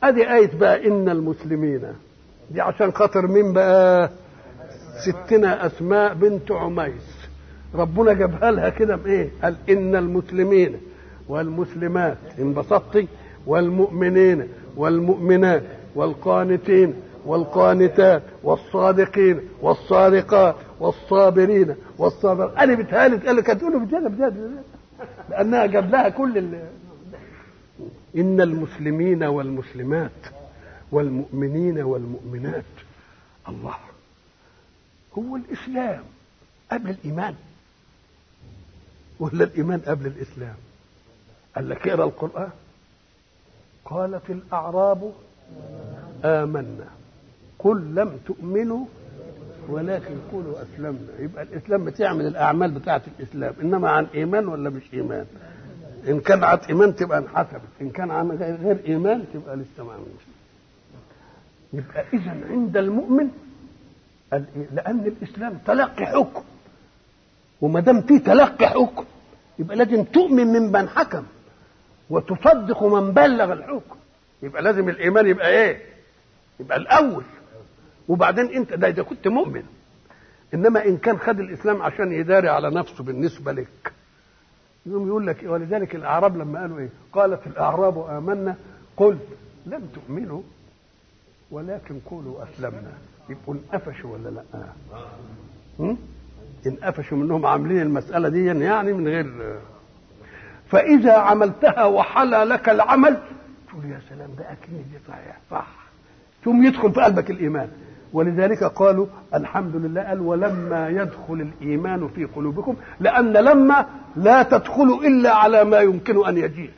ادي آية بقى إن المسلمين دي عشان خاطر مين بقى ستنا أسماء بنت عميس ربنا جابها لها كده بإيه قال إن المسلمين والمسلمات انبسطتي والمؤمنين والمؤمنات والقانتين والقانتات والصادقين والصادقات والصابرين والصابر انا بتهالي قال لك هتقولوا بجد بجد لانها جاب لها كل ال... ان المسلمين والمسلمات والمؤمنين والمؤمنات الله هو الاسلام قبل الايمان ولا الايمان قبل الاسلام قال لك اقرا القران قالت الاعراب امنا قل لم تؤمنوا ولكن قولوا اسلمنا يبقى الاسلام بتعمل الاعمال بتاعه الاسلام انما عن ايمان ولا مش ايمان ان كان عن ايمان تبقى انحسبت ان كان عن غير ايمان تبقى لسه ما عملش يبقى اذا عند المؤمن لان الاسلام تلقي حكم وما دام في تلقي حكم يبقى لازم تؤمن ممن حكم وتصدق من بلغ الحكم يبقى لازم الايمان يبقى ايه يبقى الاول وبعدين انت ده اذا كنت مؤمن انما ان كان خد الاسلام عشان يداري على نفسه بالنسبه لك يقوم يقول لك ولذلك الاعراب لما قالوا ايه قالت الاعراب امنا قل لم تؤمنوا ولكن قولوا اسلمنا يبقوا انقفشوا ولا لا هم؟ انقفشوا منهم عاملين المساله دي يعني من غير فاذا عملتها وحلى لك العمل تقول يا سلام ده اكيد دي صحيح صح ثم يدخل في قلبك الايمان ولذلك قالوا الحمد لله قال ولما يدخل الايمان في قلوبكم لان لما لا تدخل الا على ما يمكن ان يجيء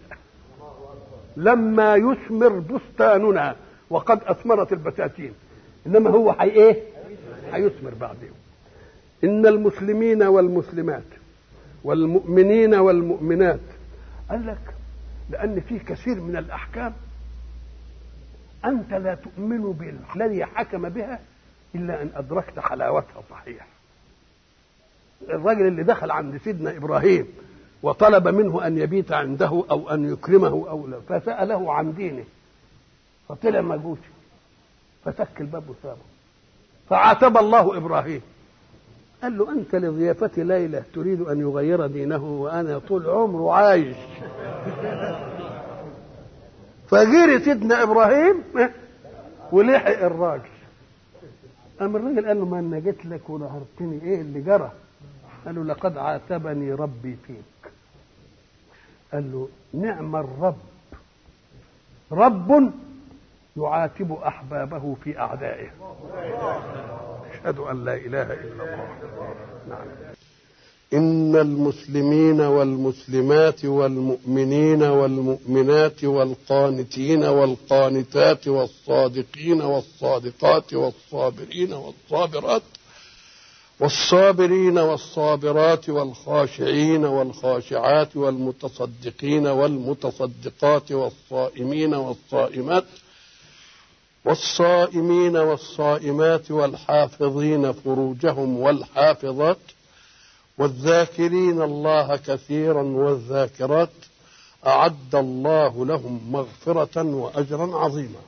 لما يثمر بستاننا وقد اثمرت البساتين انما هو حي ايه هيثمر بعدين ان المسلمين والمسلمات والمؤمنين والمؤمنات قال لك لان في كثير من الاحكام أنت لا تؤمن بالذي حكم بها إلا أن أدركت حلاوتها صحيح الرجل اللي دخل عند سيدنا إبراهيم وطلب منه أن يبيت عنده أو أن يكرمه أو لا فسأله عن دينه فطلع مجوسي فسك الباب وسابه فعاتب الله إبراهيم قال له أنت لضيافة ليلة تريد أن يغير دينه وأنا طول عمره عايش فجري سيدنا ابراهيم ولحق الراجل قام الراجل قال له ما انا جيت لك ونهرتني ايه اللي جرى قال له لقد عاتبني ربي فيك قال له نعم الرب رب يعاتب احبابه في اعدائه اشهد ان لا اله الا الله نعم إن المسلمين والمسلمات والمؤمنين والمؤمنات والقانتين والقانتات والصادقين والصادقات والصابرين والصابرات والصابرين والصابرات والخاشعين والخاشعات والمتصدقين والمتصدقات والصائمين والصائمات والصائمين والصائمات والحافظين فروجهم والحافظات والذاكرين الله كثيرا والذاكرات أعد الله لهم مغفرة وأجرا عظيما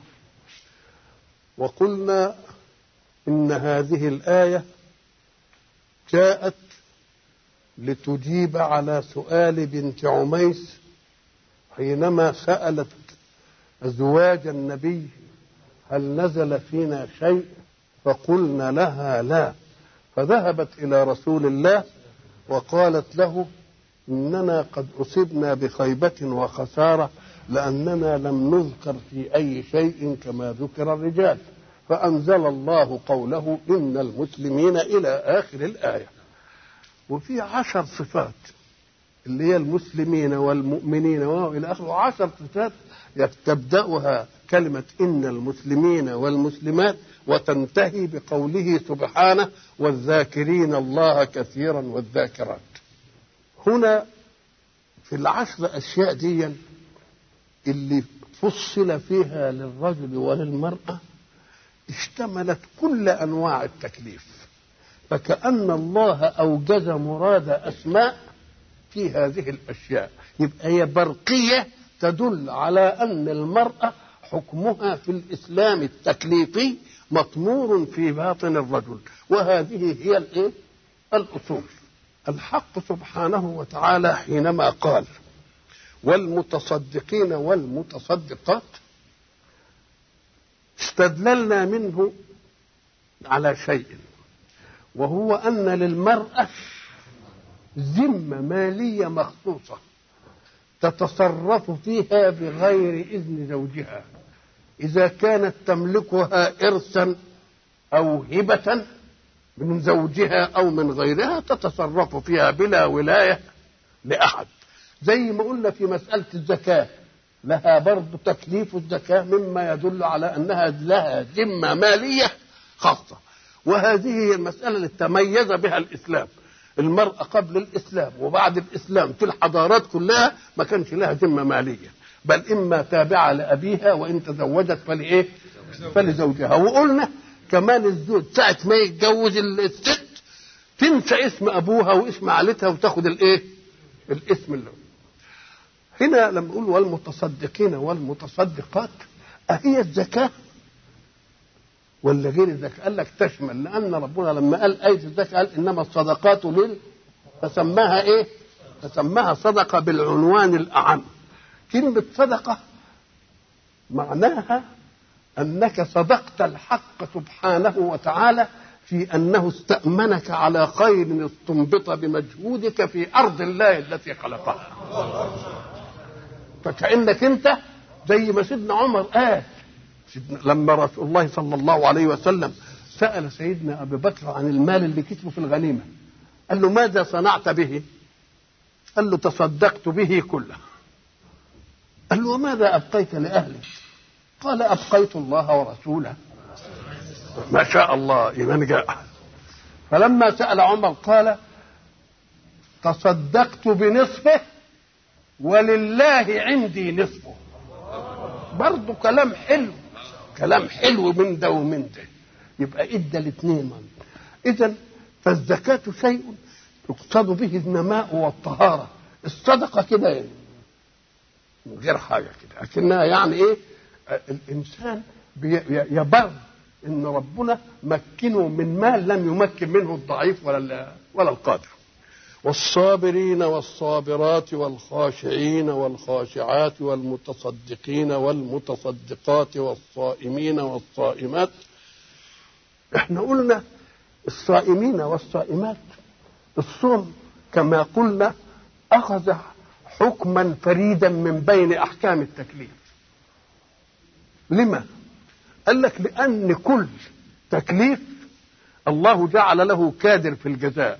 وقلنا إن هذه الآية جاءت لتجيب على سؤال بنت عميس حينما سألت أزواج النبي هل نزل فينا شيء فقلنا لها لا فذهبت إلى رسول الله وقالت له اننا قد اصبنا بخيبه وخساره لاننا لم نذكر في اي شيء كما ذكر الرجال فانزل الله قوله ان المسلمين الى اخر الايه وفي عشر صفات اللي هي المسلمين والمؤمنين والى اخره عشر صفات تبداها كلمه ان المسلمين والمسلمات وتنتهي بقوله سبحانه والذاكرين الله كثيرا والذاكرات هنا في العشر اشياء دي اللي فصل فيها للرجل وللمراه اشتملت كل انواع التكليف فكأن الله أوجز مراد أسماء في هذه الأشياء يبقى هي برقية تدل على أن المرأة حكمها في الإسلام التكليفي مطمور في باطن الرجل وهذه هي الايه الاصول الحق سبحانه وتعالى حينما قال والمتصدقين والمتصدقات استدللنا منه على شيء وهو ان للمراه ذمه ماليه مخصوصه تتصرف فيها بغير اذن زوجها إذا كانت تملكها إرثا أو هبة من زوجها أو من غيرها تتصرف فيها بلا ولاية لأحد زي ما قلنا في مسألة الزكاة لها برضه تكليف الزكاة مما يدل على أنها لها ذمة مالية خاصة وهذه هي المسألة اللي تميز بها الإسلام المرأة قبل الإسلام وبعد الإسلام في الحضارات كلها ما كانش لها ذمة مالية بل إما تابعة لأبيها وإن تزوجت فلإيه فلزوجها وقلنا كمان الزوج ساعة ما يتجوز الست تنسى اسم أبوها واسم عائلتها وتاخد الإيه الاسم اللي هنا لما نقول والمتصدقين والمتصدقات أهي الزكاة ولا غير الزكاة قال لك تشمل لأن ربنا لما قال آية الزكاة قال إنما الصدقات لل فسماها إيه؟ فسماها صدقة بالعنوان الأعم كلمة صدقة معناها أنك صدقت الحق سبحانه وتعالى في أنه استأمنك على خير استنبط بمجهودك في أرض الله التي خلقها فكأنك أنت زي ما سيدنا عمر قال سيدنا لما رسول الله صلى الله عليه وسلم سأل سيدنا أبي بكر عن المال اللي كتبه في الغنيمة قال له ماذا صنعت به قال له تصدقت به كله قال له وماذا أبقيت لأهلك قال أبقيت الله ورسوله ما شاء الله إيمان جاء فلما سأل عمر قال تصدقت بنصفه ولله عندي نصفه برضه كلام حلو كلام حلو من ده ومن ده يبقى ادى الاثنين اذا فالزكاة شيء يقصد به النماء والطهارة الصدقة كده يعني من غير حاجة كده لكنها يعني ايه الانسان يبر ان ربنا مكنه من مال لم يمكن منه الضعيف ولا ولا القادر والصابرين والصابرات والخاشعين والخاشعات والمتصدقين والمتصدقات والصائمين والصائمات احنا قلنا الصائمين والصائمات الصوم كما قلنا اخذ حكما فريدا من بين احكام التكليف لما قال لك لان كل تكليف الله جعل له كادر في الجزاء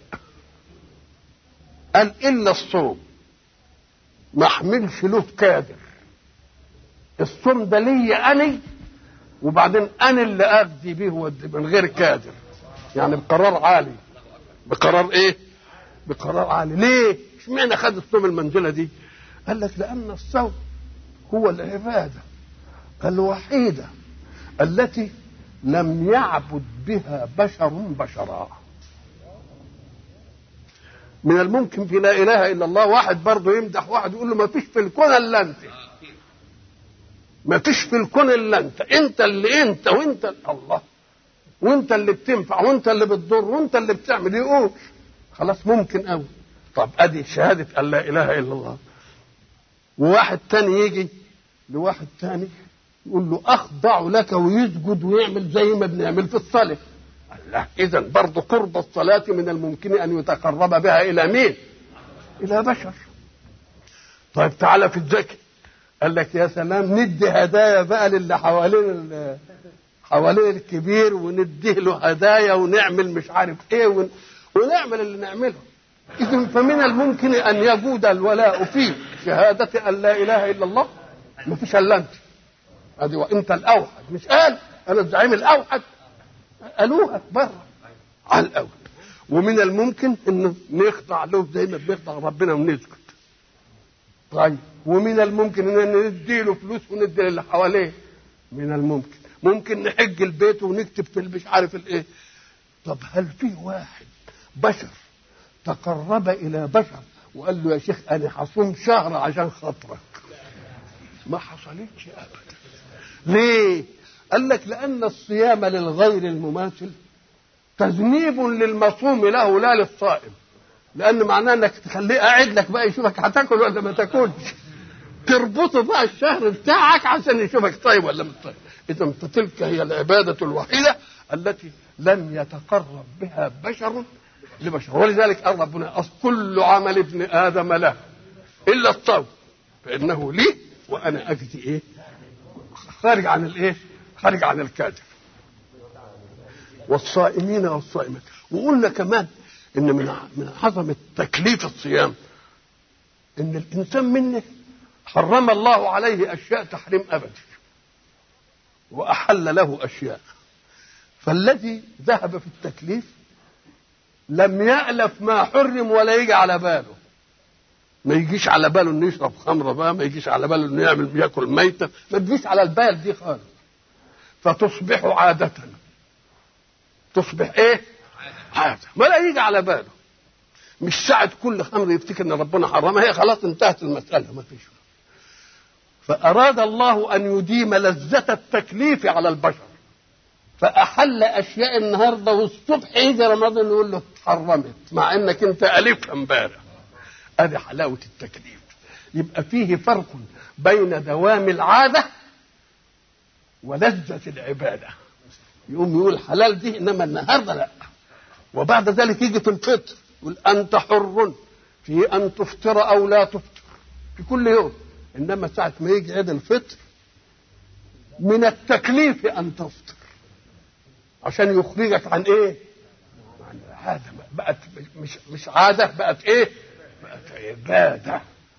قال الا الصوم ما احملش له كادر الصوم ده ليا اني وبعدين انا اللي اقضي به من غير كادر يعني بقرار عالي بقرار ايه بقرار عالي ليه اشمعنى خد الصوم المنزله دي قال لك لان الصوم هو العباده الوحيده التي لم يعبد بها بشر بشرا من الممكن في لا اله الا الله واحد برضه يمدح واحد يقول له ما فيش في الكون الا انت ما فيش في الكون الا انت انت اللي انت وانت الله وانت اللي بتنفع وانت اللي بتضر وانت اللي بتعمل يقول خلاص ممكن قوي طب ادي شهاده ان لا اله الا الله وواحد تاني يجي لواحد تاني يقول له اخضع لك ويسجد ويعمل زي ما بنعمل في الصلاه الله اذا برضه قرب الصلاه من الممكن ان يتقرب بها الى مين الى بشر طيب تعالى في الزكاه قال لك يا سلام ندي هدايا بقى للي حوالين حوالين الكبير ونديه له هدايا ونعمل مش عارف ايه ون... ونعمل اللي نعمله اذا فمن الممكن ان يجود الولاء في شهاده ان لا اله الا الله ما فيش الا انت ادي وانت الاوحد مش قال انا الزعيم الاوحد قالوها بره على الاول ومن الممكن ان نخضع له زي ما بيخضع ربنا ونسكت طيب ومن الممكن ان ندي له فلوس وندي للي حواليه من الممكن ممكن نحج البيت ونكتب في مش عارف الايه طب هل في واحد بشر تقرب الى بشر وقال له يا شيخ انا هصوم شهر عشان خاطرك ما حصلتش ابدا ليه قال لك لان الصيام للغير المماثل تذنيب للمصوم له لا للصائم لان معناه انك تخليه قاعد لك بقى يشوفك هتاكل ولا ما تاكلش تربطه بقى الشهر بتاعك عشان يشوفك طيب ولا مش طيب اذا فتلك هي العباده الوحيده التي لم يتقرب بها بشر لبشر ولذلك قال ربنا أصل كل عمل ابن ادم له الا الصوم فانه لي وانا اجزي ايه خارج عن الايه خارج عن الكاذب والصائمين والصائمات وقلنا كمان ان من من عظمه تكليف الصيام ان الانسان منه حرم الله عليه اشياء تحريم ابدي واحل له اشياء فالذي ذهب في التكليف لم يألف ما حرم ولا يجي على باله ما يجيش على باله انه يشرب خمره بقى ما يجيش على باله انه يعمل ياكل ميته ما تجيش على البال دي خالص فتصبح عادة تصبح ايه عادة ولا يجي على باله مش ساعة كل خمر يفتكر ان ربنا حرمها هي خلاص انتهت المسألة ما فيش فأراد الله أن يديم لذة التكليف على البشر فأحل أشياء النهاردة والصبح يجي رمضان يقول له اتحرمت مع إنك أنت ألفها امبارح ادي حلاوه التكليف يبقى فيه فرق بين دوام العاده ولذه العباده يقوم يقول حلال دي انما النهارده لا وبعد ذلك يجي في الفطر يقول انت حر في ان تفطر او لا تفطر في كل يوم انما ساعه ما يجي عيد الفطر من التكليف ان تفطر عشان يخرجك عن ايه؟ عن عاده بقت مش مش عاده بقت ايه؟ بقت عبادة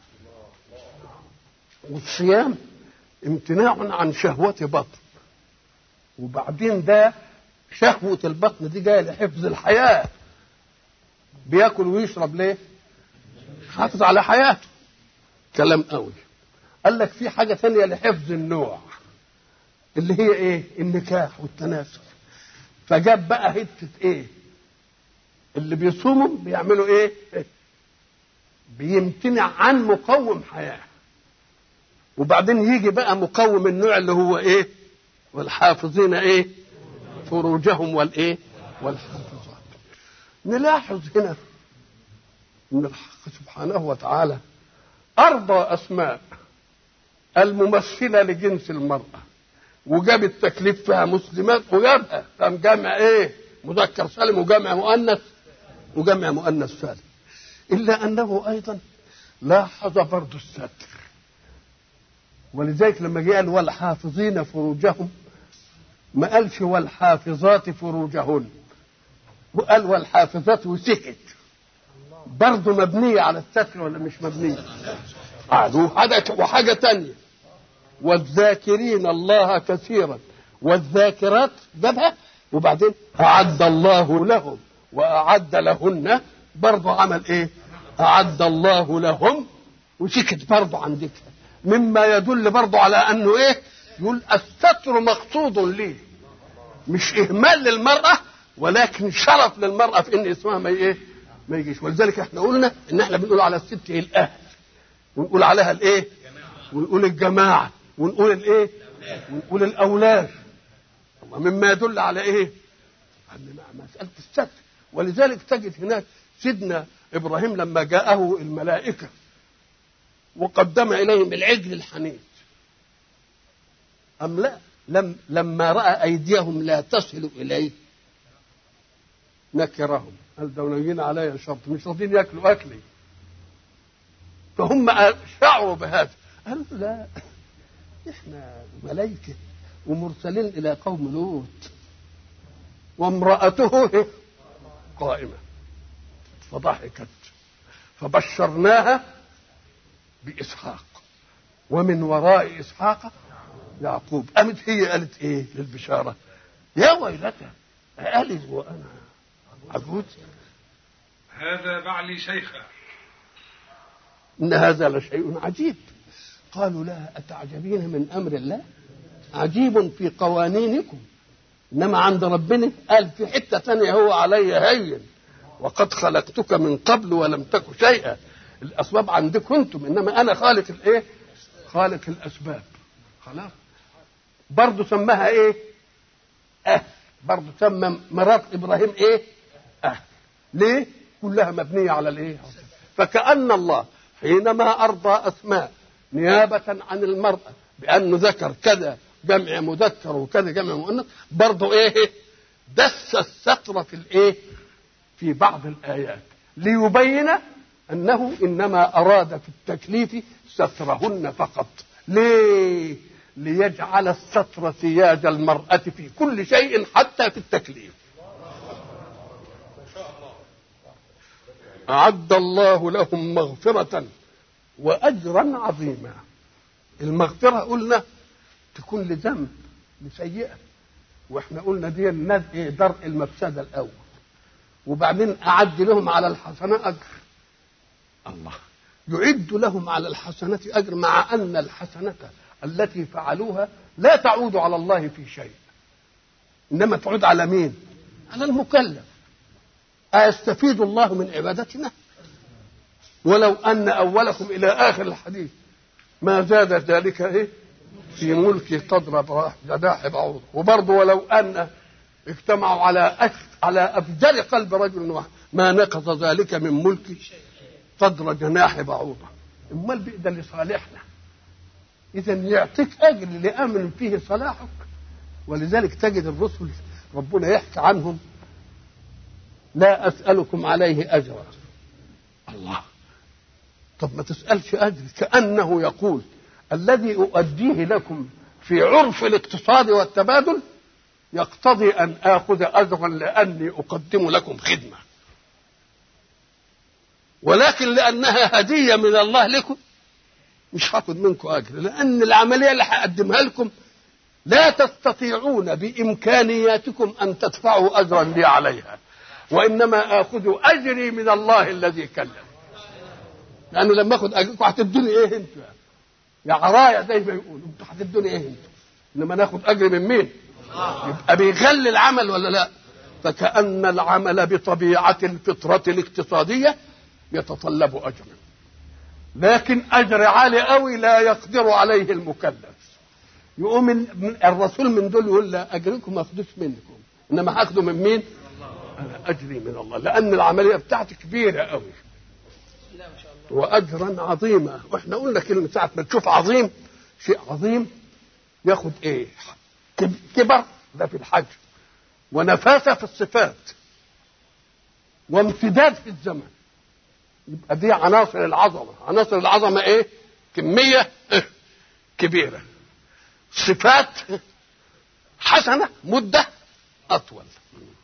والصيام امتناع عن شهوة بطن وبعدين ده شهوة البطن دي جاية لحفظ الحياة بياكل ويشرب ليه؟ حافظ على حياته كلام قوي قال لك في حاجة ثانية لحفظ النوع اللي هي ايه؟ النكاح والتناسل فجاب بقى حتة ايه؟ اللي بيصوموا بيعملوا ايه؟ بيمتنع عن مقوم حياه وبعدين يجي بقى مقوم النوع اللي هو ايه والحافظين ايه فروجهم والايه والحافظات نلاحظ هنا ان الحق سبحانه وتعالى ارضى اسماء الممثله لجنس المراه وجاب التكليف فيها مسلمات وجابها قام جمع ايه مذكر سالم وجمع مؤنث وجمع مؤنث سالم إلا أنه أيضا لاحظ برضو الستر ولذلك لما جاء قال والحافظين فروجهم ما قالش والحافظات فروجهن وقال والحافظات وسكت برضه مبنية على الستر ولا مش مبنية قالوا حاجة وحاجة تانية والذاكرين الله كثيرا والذاكرات جابها وبعدين أعد الله لهم وأعد لهن برضه عمل ايه اعد الله لهم وسكت برضه عن ذكر مما يدل برضه على انه ايه يقول الستر مقصود ليه مش اهمال للمراه ولكن شرف للمراه في ان اسمها ما ايه ما يجيش ولذلك احنا قلنا ان احنا بنقول على الست ايه الاهل ونقول عليها الايه ونقول الجماعه ونقول الايه ونقول الاولاد مما يدل على ايه ان مساله الستر ولذلك تجد هناك سيدنا ابراهيم لما جاءه الملائكه وقدم اليهم العجل الحنيذ ام لا لم لما راى ايديهم لا تصل اليه نكرهم قال ده ناويين عليا شرط مش راضيين ياكلوا اكلي فهم شعروا بهذا قالوا لا احنا ملائكه ومرسلين الى قوم لوط وامراته قائمه فضحكت فبشرناها بإسحاق ومن وراء إسحاق يعقوب قامت هي قالت إيه للبشارة يا ويلتى ألد وأنا عجوز هذا بعلي شيخا إن هذا لشيء عجيب قالوا لها أتعجبين من أمر الله عجيب في قوانينكم إنما عند ربنا قال في حتة ثانية هو علي هين وقد خلقتك من قبل ولم تك شيئا الاسباب عندكم انتم انما انا خالق الايه خالق الاسباب خلاص برضه سماها ايه أهل برضه سمى مرات إبراهيم ايه أهل ليه كلها مبنية على الايه فكأن الله حينما أرضى أسماء نيابة عن المرأة بأنه ذكر كذا جمع مذكر وكذا جمع مؤنث برضه ايه دس الستر في الايه في بعض الآيات ليبين أنه إنما أراد في التكليف سترهن فقط ليه ليجعل الستر سياج المرأة في كل شيء حتى في التكليف أعد الله لهم مغفرة وأجرا عظيما المغفرة قلنا تكون لذنب لسيئة واحنا قلنا دي الناس ايه درء المفسدة الأول وبعدين أعد لهم على الحسنة أجر الله يعد لهم على الحسنة أجر مع أن الحسنة التي فعلوها لا تعود على الله في شيء إنما تعود على مين على المكلف أيستفيد الله من عبادتنا ولو أن أولكم إلى آخر الحديث ما زاد ذلك إيه في ملكي تضرب جناح بعوض وبرضه ولو أن اجتمعوا على أك... على أفجر قلب رجل واحد ما نقض ذلك من ملكي قدر جناح بعوضة امال بيقدر لصالحنا اذا يعطيك اجر لامن فيه صلاحك ولذلك تجد الرسل ربنا يحكي عنهم لا اسالكم عليه اجرا الله طب ما تسالش اجر كانه يقول الذي اؤديه لكم في عرف الاقتصاد والتبادل يقتضي ان اخذ اجرا لاني اقدم لكم خدمه ولكن لانها هديه من الله لكم مش هاخد منكم اجر لان العمليه اللي هقدمها لكم لا تستطيعون بامكانياتكم ان تدفعوا اجرا لي عليها وانما اخذ اجري من الله الذي كلم لانه لما اخذ اجركم هتدوني ايه انتوا يا عرايا زي ما يقولوا انتوا هتدوني ايه انتوا انما ناخد اجر من مين يبقى بيغلي العمل ولا لا فكأن العمل بطبيعة الفطرة الاقتصادية يتطلب أجرا لكن أجر عالي قوي لا يقدر عليه المكلف يقوم من الرسول من دول يقول لا أجركم ما أخدوش منكم إنما هاخده من مين؟ أنا أجري من الله لأن العملية بتاعتي كبيرة قوي وأجرا عظيما وإحنا قلنا كلمة ساعة ما تشوف عظيم شيء عظيم ياخد إيه؟ كبر ده في الحجم ونفاسة في الصفات وامتداد في الزمن يبقى دي عناصر العظمة عناصر العظمة ايه كمية إيه؟ كبيرة صفات حسنة مدة أطول